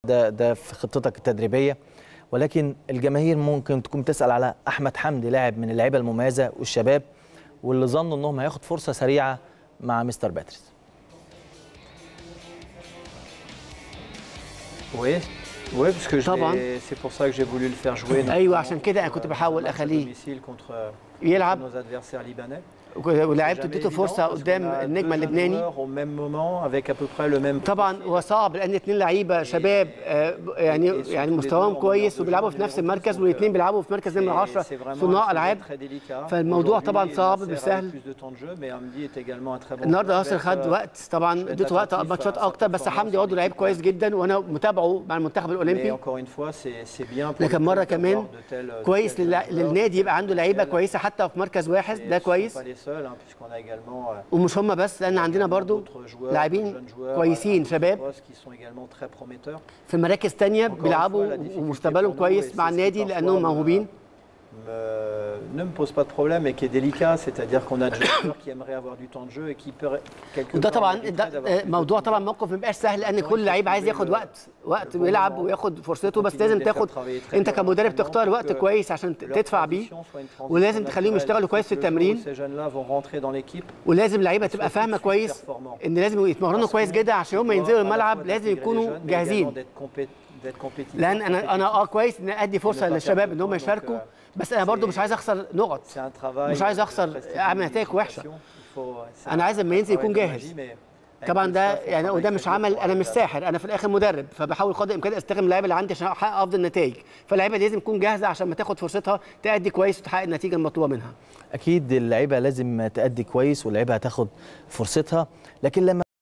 ده ده في خطتك التدريبيه ولكن الجماهير ممكن تكون تسال على احمد حمدي لاعب من اللعيبه المميزه والشباب واللي ظنوا انهم هياخد فرصه سريعه مع مستر باتريس Oui, oui, parce que je طبعاً. l'ai- c'est pour ça que j'ai voulu le faire jouer. أيوة، notamment عشان كده أنا كنت pour, euh, بحاول un match à أخليه domicile contre يلعب nos adversaires libanais. ولعبت C'est jamais اديته évident فرصه parce قدام qu'on a النجم deux jeunes اللبناني joueurs au même moment avec à peu près le même طبعا profil. هو صعب لان اثنين لعيبه شباب آه، يعني يعني مستواهم كويس وبيلعبوا في نفس المركز والاثنين بيلعبوا في مركز نمره 10 C'est- c'est vraiment un صناع sujet العاب très délicat. فالموضوع Aujourd'hui, طبعا صعب Nasser مش avait سهل plus de temps de jeu, mais Hamdi est également un très bon النهارده joueur. ناصر Je vais خد être, وقت طبعا je vais être اديته وقت attentif ماتشات à sa اكتر بس performance حمدي en برضه لعيب équipe. كويس جدا وانا متابعه مع المنتخب Mais الاولمبي encore une fois, c'est c'est bien pour لكن le مره club كمان d'avoir de tels- de كويس tels للع- joueurs. للنادي يبقى عنده لعيبه Et كويسه حتى في مركز واحد ce ده sont كويس pas les seuls, hein, puisqu'on a également, euh, ومش هم بس لان عندنا برضو d'autres joueurs, لاعبين jeunes joueurs, كويسين à d'autres شباب postes qui sont également très prometteurs. في مراكز تانية Encore une بيلعبوا fois, la difficulté ومستقبلهم pour nous, كويس et مع c'est ce qui النادي parfois لانهم me- موهوبين me- ne me pose pas de problème et qui est délicat, c'est-à-dire qu'on a des joueurs qui aimeraient avoir du temps de jeu et qui peut quelque وده part طبعا mériteraient ده d'avoir آه، plus de موضوع temps de طبعا jeu. موقف ما بيبقاش سهل لان كل لعيب عايز ياخد وقت وقت ويلعب وياخد فرصته بس لازم تاخد انت كمدرب تختار وقت كويس عشان Leur تدفع بيه transition soit une transition ولازم تخليهم naturelle. يشتغلوا كويس في Le jour où التمرين Ces jeunes-là vont rentrer dans l'équipe. ولازم اللعيبه تبقى surtout فاهمه super كويس performants. ان لازم يتمرنوا كويس جدا عشان هم ينزلوا الملعب لازم يكونوا جاهزين لان انا انا اه كويس ان ادي فرصه للشباب ان هم يشاركوا بس انا برضو مش عايز اخسر نقط مش عايز أخسر أعمل نتائج وحشة. أنا عايز لما ينزل يكون جاهز. طبعا ده يعني وده مش عمل انا مش ساحر انا في الاخر مدرب فبحاول قدر الامكان استخدم اللعيبه اللي عندي عشان احقق افضل نتائج فاللعيبه دي لازم تكون جاهزه عشان ما تاخد فرصتها تأدي كويس وتحقق النتيجه المطلوبه منها اكيد اللعيبه لازم تأدي كويس واللعيبه هتاخد فرصتها لكن لما